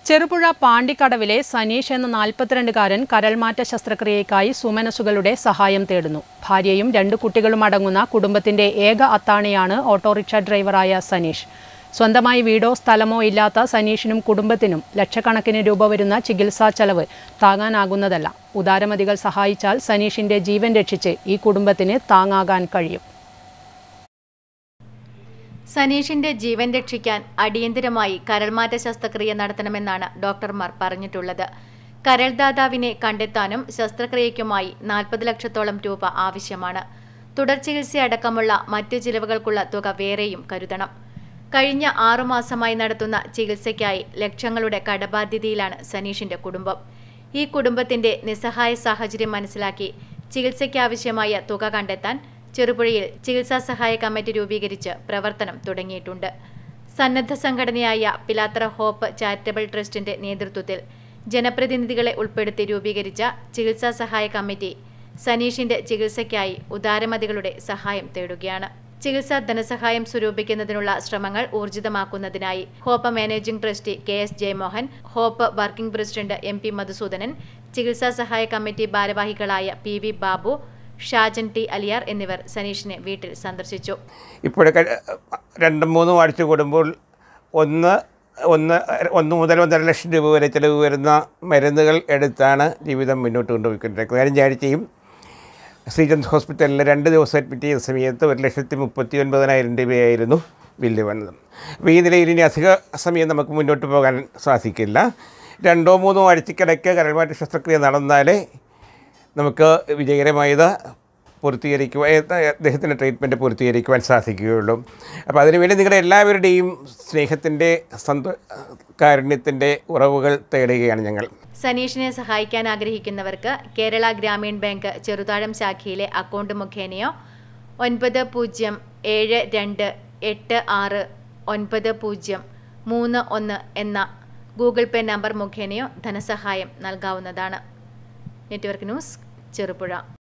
ചെറുപുഴ പാണ്ടിക്കടവിലെ സനീഷ് എന്ന നാൽപ്പത്തിരണ്ടുകാരൻ കരൾമാറ്റ ശസ്ത്രക്രിയയ്ക്കായി സുമനസുകളുടെ സഹായം തേടുന്നു ഭാര്യയും രണ്ട് കുട്ടികളും അടങ്ങുന്ന കുടുംബത്തിന്റെ ഏക അത്താണിയാണ് ഓട്ടോറിക്ഷ ഡ്രൈവറായ സനീഷ് സ്വന്തമായി വീടോ സ്ഥലമോ ഇല്ലാത്ത സനീഷിനും കുടുംബത്തിനും ലക്ഷക്കണക്കിന് രൂപ വരുന്ന ചികിത്സാ ചെലവ് താങ്ങാനാകുന്നതല്ല ഉദാരമതികൾ സഹായിച്ചാൽ സനീഷിന്റെ ജീവൻ രക്ഷിച്ച് ഈ കുടുംബത്തിന് താങ്ങാകാൻ കഴിയും സനീഷിന്റെ ജീവൻ രക്ഷിക്കാൻ അടിയന്തരമായി കരൾമാറ്റ ശസ്ത്രക്രിയ നടത്തണമെന്നാണ് ഡോക്ടർമാർ പറഞ്ഞിട്ടുള്ളത് കരൾദാതാവിനെ കണ്ടെത്താനും ശസ്ത്രക്രിയയ്ക്കുമായി നാൽപ്പത് ലക്ഷത്തോളം രൂപ ആവശ്യമാണ് തുടർ ചികിത്സയടക്കമുള്ള മറ്റ് ചിലവുകൾക്കുള്ള തുക വേറെയും കരുതണം കഴിഞ്ഞ ആറുമാസമായി നടത്തുന്ന ചികിത്സയ്ക്കായി ലക്ഷങ്ങളുടെ കടബാധ്യതയിലാണ് സനീഷിന്റെ കുടുംബം ഈ കുടുംബത്തിന്റെ നിസ്സഹായ സാഹചര്യം മനസ്സിലാക്കി ചികിത്സയ്ക്കാവശ്യമായ തുക കണ്ടെത്താൻ ചെറുപുഴയിൽ ചികിത്സാ സഹായ കമ്മിറ്റി രൂപീകരിച്ച് പ്രവർത്തനം തുടങ്ങിയിട്ടുണ്ട് സന്നദ്ധ സംഘടനയായ പിലാത്ര ഹോപ്പ് ചാരിറ്റബിൾ ട്രസ്റ്റിന്റെ നേതൃത്വത്തിൽ ജനപ്രതിനിധികളെ ഉൾപ്പെടുത്തി രൂപീകരിച്ച ചികിത്സാ സഹായ കമ്മിറ്റി സനീഷിന്റെ ചികിത്സയ്ക്കായി ഉദാരമതികളുടെ സഹായം തേടുകയാണ് ചികിത്സാ ധനസഹായം സ്വരൂപിക്കുന്നതിനുള്ള ശ്രമങ്ങൾ ഊർജിതമാക്കുന്നതിനായി hope managing trustee K S Jayamohan hope working president M P Madhusudanan ചികിത്സാ സഹായ കമ്മിറ്റി ഭാരവാഹികളായ P V Babu Shajan T Aliyar എന്നിവർ സനീഷിനെ വീട്ടിൽ സന്ദർശിച്ചു ഇപ്പോഴൊക്കെ രണ്ടും മൂന്നും ആഴ്ച കൂടുമ്പോൾ ഒന്ന് ഒന്ന് ഒന്ന് മുതൽ ഒന്നര ലക്ഷം രൂപ വരെ ചിലവ് വരുന്ന മരുന്നുകൾ എടുത്താണ് ജീവിതം മുന്നോട്ട് കൊണ്ടുപോയിക്കൊണ്ടിരിക്കുന്നത് കഴിഞ്ഞ ആഴ്ചയും ശ്രീചന്ദ് ഹോസ്പിറ്റലിൽ രണ്ട് ദിവസം അഡ്മിറ്റ് ചെയ്ത സമയത്ത് ഒരു ലക്ഷത്തി മുപ്പത്തി ഒൻപതിനായിരം രൂപയായിരുന്നു ബില്ല് വന്നത് അപ്പോൾ ഈ നിലയിൽ ഇനി അധിക സമയം നമുക്ക് മുന്നോട്ട് പോകാൻ സാധിക്കില്ല രണ്ടോ മൂന്നോ ആഴ്ചക്കിടയ്ക്ക് കരൾമാറ്റ ശസ്ത്രക്രിയ നടന്നാലേ നമുക്ക് വിജയകരമായത് പൂർത്തീകരിക്കുവാൻ അദ്ദേഹത്തിൻ്റെ ട്രീറ്റ്മെൻറ്റ് പൂർത്തീകരിക്കുവാൻ സാധിക്കുകയുള്ളൂ അപ്പോൾ അതിനുവേണ്ടി നിങ്ങളുടെ എല്ലാവരുടെയും സ്നേഹത്തിൻ്റെ സന്തോ കാരുണ്യത്തിൻ്റെ ഉറവുകൾ തേടുകയാണ് ഞങ്ങൾ സനീഷിനെ സഹായിക്കാൻ ആഗ്രഹിക്കുന്നവർക്ക് കേരള ഗ്രാമീൺ ബാങ്ക് ചെറുതാഴം ശാഖയിലെ അക്കൗണ്ട് മുഖേനയോ ഒൻപത് പൂജ്യം ഏഴ് രണ്ട് എട്ട് ആറ് ഒൻപത് പൂജ്യം മൂന്ന് ഒന്ന് എന്ന ഗൂഗിൾ പേ നമ്പർ മുഖേനയോ ധനസഹായം നൽകാവുന്നതാണ് നെറ്റ്വർക്ക് ന്യൂസ് ചെറുപുഴ